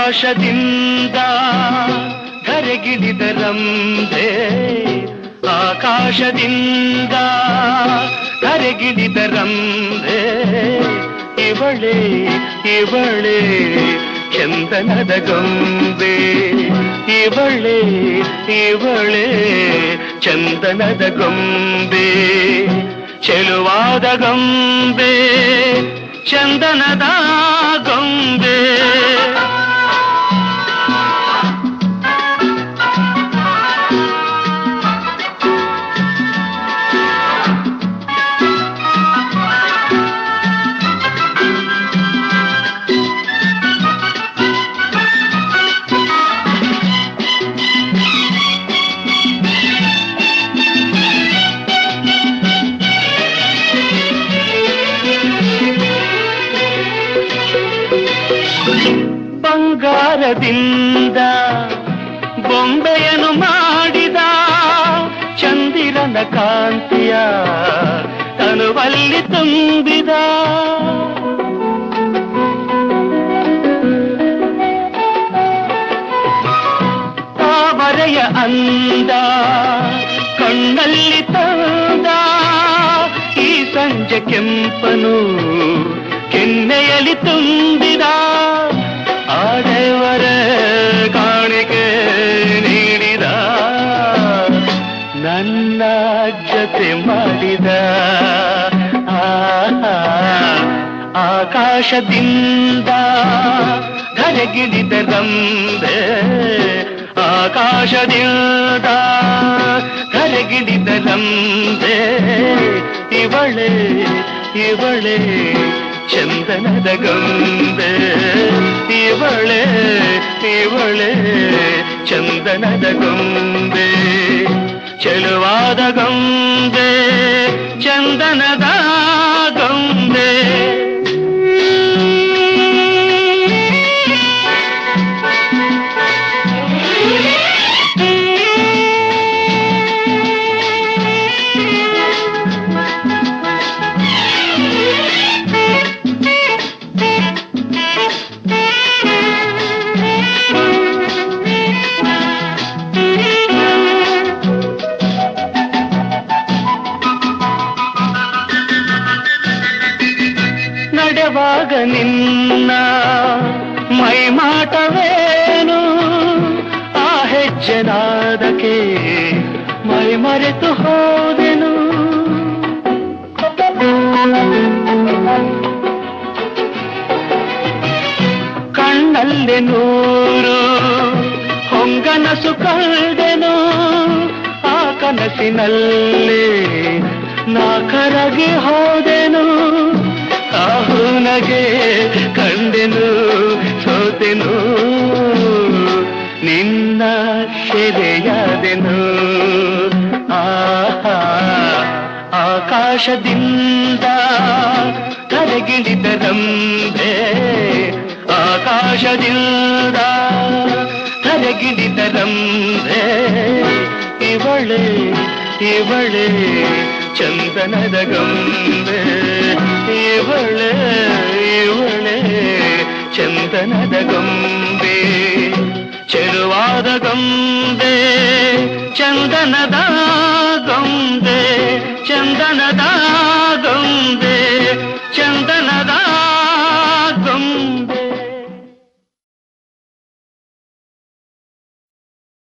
ಆಕಾಶದಿಂದ ಕರೆಗಿಳಿದ ರಂಬೆ ಆಕಾಶದಿಂದ ಕರೆಗಿಳಿದ ರಂಬೆ ಇವಳೆ ಇವಳೆ ಚಂದನದ ಗೊಂಬೆ ಇವಳೆ ಇವಳೆ ಚಂದನದ ಗೊಂಬೆ ಚೆಲುವಾದ ಗೊಂಬೆ ಚಂದನದ ಗೊಂಬೆ ಬಂಗಾರದಿಂದ ಬೊಂಬೆಯನ್ನು ಮಾಡಿದ ಚಂದಿರನ ಕಾಂತಿಯ ತನುವಲ್ಲಿ ತುಂಬಿದ ತಾವರೆಯ ಅಂದ ಕಣ್ಣಲ್ಲಿ ತಂದ ಈ ಸಂಜೆ ಕೆಂಪನು ಕೆನ್ನೆಯಲ್ಲಿ ತುಂಬಿದ ಆಡೆಯವರ ಕಾಣಿಕೆ ನೀಡಿದ ನನ್ನ ಜೊತೆ ಮಾಡಿದ ಆಹಾ, ಆಕಾಶದಿಂದ ಧರೆಗಿಳಿದ ರಂಬೆ ಆಕಾಶದಿಂದ ಧರೆಗಿಳಿದ ರಂಬೆ ಇವಳೆ ಇವಳೆ ಚಂದನದ ಗೊಂಬೆ ಇವಳೆ ಇವಳೆ ಚಂದನದ ಗೊಂಬೆ ಚೆಲುವಾದ ಗೊಂಬೆ ಚಂದನದ ಗೊಂಬೆ ನಡೆವಾಗ ನಿನ್ನ ಮೈಮಾಟವೇನು ಆ ಹೆಜ್ಜೆನಾದಕ್ಕೆ ಮೈ ಮರೆತು ಹೋದೆನು ಕಣ್ಣಲ್ಲಿ ನೂರು ಹೊಂಗನಸು ಕಳೆದೆನು ಆ ಕನಸಿನಲ್ಲಿ ನಾ ಕರಗಿ ಹೋದೆನು ಆಹುನಗೆ ಕಂಡೆನು ಸೋತೆನು ನಿನ್ನ ಸೆರೆಯಾದೆನು ಆಹಾ ಆಕಾಶದಿಂದ ಕರಗಿಳಿದ ರಂಬೆ ಆಕಾಶದಿಂದ ಕರಗಿಳಿದ ರಂಬೆ ಇವಳೆ ಇವಳೆ ಚಂದನದ ಗೊಂಬೆ ಇವಳೆ ಇವಳೆ ಚಂದನದ ಗೊಂಬೆ ಚೆಲುವಾದ ಗೊಂಬೆ ಚಂದನದ